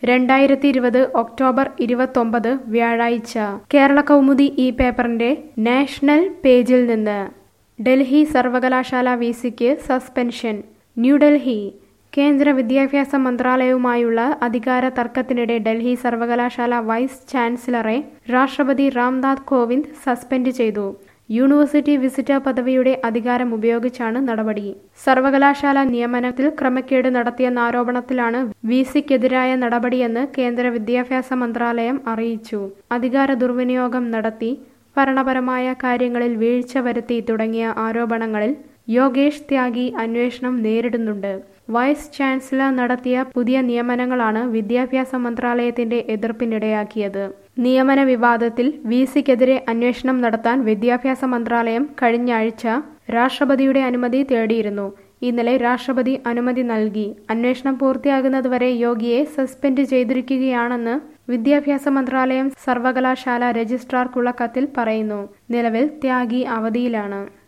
രണ്ടായിരത്തി ഇരുപത് ഒക്ടോബർ ഇരുപത്തൊമ്പത് വ്യാഴാഴ്ച കേരള കൗമുദി ഈ പേപ്പറിന്റെ നാഷണൽ പേജിൽ നിന്ന് ഡൽഹി സർവകലാശാല വി സിക്ക് സസ്പെൻഷൻ ന്യൂഡൽഹി കേന്ദ്ര വിദ്യാഭ്യാസ മന്ത്രാലയവുമായുള്ള അധികാര തർക്കത്തിനിടെ ഡൽഹി സർവകലാശാല വൈസ് ചാൻസലറെ രാഷ്ട്രപതി രാംനാഥ് കോവിന്ദ് സസ്പെൻഡ് ചെയ്തു യൂണിവേഴ്സിറ്റി വിസിറ്റർ പദവിയുടെ അധികാരം ഉപയോഗിച്ചാണ് നടപടി സർവകലാശാല നിയമനത്തിൽ ക്രമക്കേട് നടത്തിയെന്ന ആരോപണത്തിലാണ് വി സിക്കെതിരായ നടപടിയെന്ന് കേന്ദ്ര വിദ്യാഭ്യാസ മന്ത്രാലയം അറിയിച്ചു അധികാര ദുർവിനിയോഗം നടത്തി ഭരണപരമായ കാര്യങ്ങളിൽ വീഴ്ച വരുത്തി തുടങ്ങിയ ആരോപണങ്ങളിൽ യോഗേഷ് ത്യാഗി അന്വേഷണം നേരിടുന്നുണ്ട് വൈസ് ചാൻസലർ നടത്തിയ പുതിയ നിയമനങ്ങളാണ് വിദ്യാഭ്യാസ മന്ത്രാലയത്തിന്റെ എതിർപ്പിനിടയാക്കിയത് നിയമന വിവാദത്തിൽ വി സിക്കെതിരെ അന്വേഷണം നടത്താൻ വിദ്യാഭ്യാസ മന്ത്രാലയം കഴിഞ്ഞ ആഴ്ച രാഷ്ട്രപതിയുടെ അനുമതി തേടിയിരുന്നു ഇന്നലെ രാഷ്ട്രപതി അനുമതി നൽകി അന്വേഷണം പൂർത്തിയാകുന്നതുവരെ യോഗിയെ സസ്പെൻഡ് ചെയ്തിരിക്കുകയാണെന്ന് വിദ്യാഭ്യാസ മന്ത്രാലയം സർവകലാശാല രജിസ്ട്രാർക്കുള്ള കത്തിൽ പറയുന്നു നിലവിൽ ത്യാഗി അവധിയിലാണ്